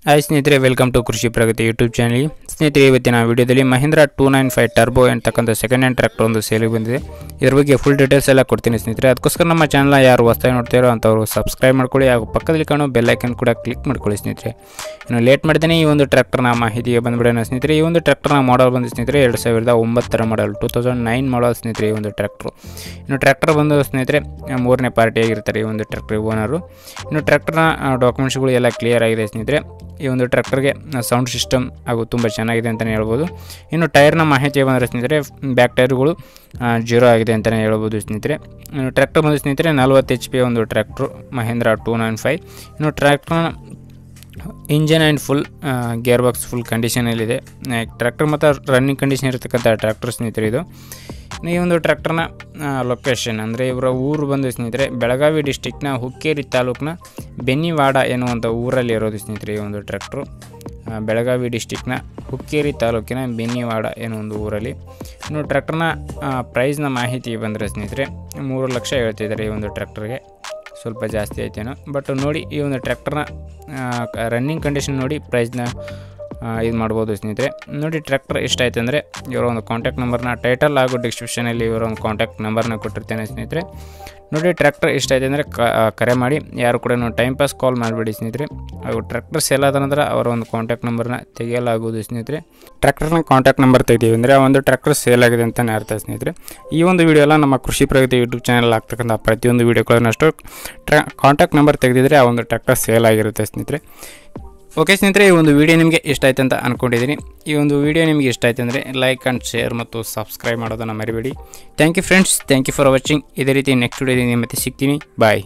hi ಸ್ನೇಹಿತರೆ welcome to ಕೃಷಿ ಪ್ರಗತಿ YouTube channel ಸ್ನೇಹಿತರೆ ಇವತ್ತಿನ ವಿಡಿಯೋದಲ್ಲಿ Mahindra two nine five turbo ಅಂತಕ್ಕಂಥ ಸೆಕೆಂಡ್ ಹ್ಯಾಂಡ್ ಟ್ರ್ಯಾಕ್ಟರ್ ಒಂದು ಸೇಲಿಗೆ ಬಂದಿದೆ ಇದ್ರ ಬಗ್ಗೆ ಫುಲ್ ಡೀಟೇಲ್ಸ್ ಎಲ್ಲ ಕೊಡ್ತೀನಿ ಸ್ನೇಹಿತರೆ ಅದಕ್ಕೋಸ್ಕರ ನಮ್ಮ ಚಾನಲ್ ಯಾರು ಹೊಸ್ತಾಗಿ ನೋಡ್ತಾರೋ ಅಂಥವ್ರು ಸಬ್ಸ್ಕ್ರೈಬ್ ಮಾಡ್ಕೊಳ್ಳಿ ಹಾಗೂ ಪಕ್ಕದಲ್ಲಿ ಕಾಣೋ ಬೆಲ್ಲೈಕನ್ ಕೂಡ ಕ್ಲಿಕ್ ಮಾಡ್ಕೊಳ್ಳಿ ಸ್ನೇಹಿತರೆ ಇನ್ನು ಲೇಟ್ ಮಾಡ್ದೇನೆ ಈ ಒಂದು ಟ್ರ್ಯಾಕ್ಟರ್ನ ಮಾಹಿತಿಗೆ ಬಂದುಬಿಡೋಣ ಸ್ನೇಹಿತರೆ ಈ ಒಂದು ಟ್ರ್ಯಾಕ್ಟರ್ನ ಮಾಡಲ್ ಬಂದು ಸ್ನೇಹಿತರೆ ಎರಡು ಸಾವಿರದ ಒಂಬತ್ತರ model two thousand nine model ಸ್ನೇಹಿತರೆ ಈ ಒಂದು ಟ್ರ್ಯಾಕ್ಟ್ರು ಇನ್ನು ಟ್ರ್ಯಾಕ್ಟರ್ ಬಂದು ಸ್ನೇಹಿತರೆ ಆ, ಮೂರನೇ ಪಾರ್ಟಿ ಆಗಿರ್ತಾರೆ ಈ ಒಂದು ಟ್ರ್ಯಾಕ್ಟರ್ ಓನರು ಇನ್ನು ಟ್ರ್ಯಾಕ್ಟರ್ನ ಡಾಕ್ಯುಮೆಂಟ್ಸ್ಗಳು ಎಲ್ಲ ಕ್ಲಿಯರ್ ಆಗಿದೆ ಸ್ನೇಹಿತರೆ ಈ ಒಂದು ಟ್ರ್ಯಾಕ್ಟರ್ಗೆ ಸೌಂಡ್ ಸಿಸ್ಟಮ್ ಹಾಗೂ ತುಂಬ ಚೆನ್ನಾಗಿದೆ ಅಂತಲೇ ಹೇಳ್ಬೋದು ಇನ್ನು ಟೈರ್ನ ಮಾಹಿತಿ ಬಂದರೆ ಸ್ನೇಹಿತರೆ ಬ್ಯಾಕ್ ಟೈರ್ಗಳು ಜೀರೋ ಆಗಿದೆ ಅಂತಲೇ ಹೇಳ್ಬೋದು ಸ್ನೇಹಿತರೆ ಇನ್ನು ಟ್ರ್ಯಾಕ್ಟರ್ ಬಂದು ಸ್ನೇಹಿತರೆ ನಲ್ವತ್ತು ಎಚ್ ಪಿ ಒಂದು tractor Mahindra two nine five ಇನ್ನು ಟ್ರ್ಯಾಕ್ಟರ್ನ engine and full gear box full ಕಂಡೀಷನಲ್ಲಿದೆ ಟ್ರ್ಯಾಕ್ಟರ್ ಮತ್ತು ರನ್ನಿಂಗ್ ಕಂಡೀಷನ್ ಇರತಕ್ಕಂಥ ಟ್ರ್ಯಾಕ್ಟರ್ ಸ್ನೇಹಿತರೆ ಇದು ಇನ್ನು ಈ ಒಂದು ಟ್ರ್ಯಾಕ್ಟರ್ನ ಲೊಕೇಶನ್ ಅಂದರೆ ಇವರ ಊರು ಬಂದು ಸ್ನೇಹಿತರೆ ಬೆಳಗಾವಿ ಡಿಸ್ಟಿಕ್ನ ಹುಕ್ಕೇರಿ ತಾಲೂಕಿನ ಬೆನ್ನಿವಾಡ ಎನ್ನುವಂಥ ಊರಲ್ಲಿ ಇರೋದು ಸ್ನೇಹಿತರೆ ಈ ಒಂದು ಟ್ರ್ಯಾಕ್ಟ್ರು ಆ, ಬೆಳಗಾವಿ ಡಿಸ್ಟಿಕ್ನ ಹುಕ್ಕೇರಿ ತಾಲೂಕಿನ ಬೆನ್ನಿವಾಡ ಎನ್ನುವ ಒಂದು ಊರಲ್ಲಿ ಇನ್ನು ಟ್ರ್ಯಾಕ್ಟರ್ನ ಪ್ರೈಸ್ನ ಮಾಹಿತಿ ಬಂದರೆ ಸ್ನೇಹಿತರೆ ಮೂರು ಲಕ್ಷ ಹೇಳ್ತಿದ್ದಾರೆ ಈ ಒಂದು ಟ್ರ್ಯಾಕ್ಟರ್ಗೆ ಸ್ವಲ್ಪ ಜಾಸ್ತಿ ಆಯ್ತೇನೋ ಬಟ್ ನೋಡಿ ಈ ಒಂದು ಟ್ರ್ಯಾಕ್ಟರ್ನ ರನ್ನಿಂಗ್ ಕಂಡೀಷನ್ ನೋಡಿ ಪ್ರೈಸ್ನ ಇದು ಮಾಡ್ಬೋದು ಸ್ನೇಹಿತರೆ ನೋಡಿ ಟ್ರ್ಯಾಕ್ಟರ್ ಎಷ್ಟಾಯ್ತು ಅಂದರೆ ಇವರ ಒಂದು ಕಾಂಟ್ಯಾಕ್ಟ್ ನಂಬರ್ನ ಟೈಟಲ್ ಹಾಗೂ ಡಿಸ್ಕ್ರಿಪ್ಷನಲ್ಲಿ ಇವರ ಒಂದು ಕಾಂಟ್ಯಾಕ್ಟ್ ನಂಬರ್ನ ಕೊಟ್ಟಿರ್ತೇನೆ ಸ್ನೇಹಿತರೆ ನೋಡಿ ಟ್ರ್ಯಾಕ್ಟರ್ ಎಷ್ಟಾಯ್ತು ಅಂದರೆ ಕರೆ ಮಾಡಿ ಯಾರು ಕೂಡ ಟೈಮ್ ಪಾಸ್ ಕಾಲ್ ಮಾಡಬೇಡಿ ಸ್ನೇಹಿತರೆ ಹಾಗೂ ಟ್ರ್ಯಾಕ್ಟರ್ ಸೇಲ್ ಆದ ನಂತರ ಅವರ ಒಂದು ಕಾಂಟ್ಯಾಕ್ಟ್ ನಂಬರ್ನ ತೆಗೆಯಲಾಗುವುದು ಸ್ನೇಹಿತರೆ ಟ್ರ್ಯಾಕ್ಟರ್ನ ಕಾಂಟ್ಯಾಕ್ಟ್ ನಂಬರ್ ತೆಗೆದೀವಿ ಅಂದರೆ ಆ ಒಂದು ಟ್ರ್ಯಾಕ್ಟರ್ ಸೇಲ್ ಆಗಿದೆ ಅಂತಲೇ ಅರ್ಥ ಸ್ನೇಹಿತರೆ ಈ ಒಂದು ವಿಡಿಯೋ ಎಲ್ಲ ನಮ್ಮ ಕೃಷಿ ಪ್ರಗತಿ ಯೂಟ್ಯೂಬ್ ಚಾನಲ್ ಆಗ್ತಕ್ಕಂಥ ಪ್ರತಿಯೊಂದು ವೀಡಿಯೋಗಳನ್ನಷ್ಟು ಟ್ರ್ಯಾ ಕಾಂಟ್ಯಾಕ್ಟ್ ನಂಬರ್ ತೆಗೆದಿದ್ರೆ ಆ ಒಂದು ಟ್ರ್ಯಾಕ್ಟರ್ ಸೇಲ್ ಆಗಿರುತ್ತೆ ಸ್ನೇಹಿತರೆ ಓಕೆ ಸ್ನೇಹಿತರೆ ಈ ಒಂದು ವಿಡಿಯೋ ನಿಮಗೆ ಇಷ್ಟ ಆಯ್ತು ಅಂತ ಅಂದ್ಕೊಂಡಿದ್ದೀನಿ ಈ ಒಂದು ವಿಡಿಯೋ ನಿಮಗೆ ಇಷ್ಟ ಆಯ್ತು ಅಂದರೆ ಲೈಕ್ ಆ್ಯಂಡ್ ಶೇರ್ ಮತ್ತು ಸಬ್ಸ್ಕ್ರೈಬ್ ಮಾಡೋದನ್ನು ಮರಿಬೇಡಿ thank you friends thank you for watching ಇದೇ ರೀತಿ ನೆಕ್ಸ್ಟ್ ವಿಡಿಯೋದಲ್ಲಿ ಮತ್ತೆ ಸಿಗ್ತೀನಿ ಬಾಯ್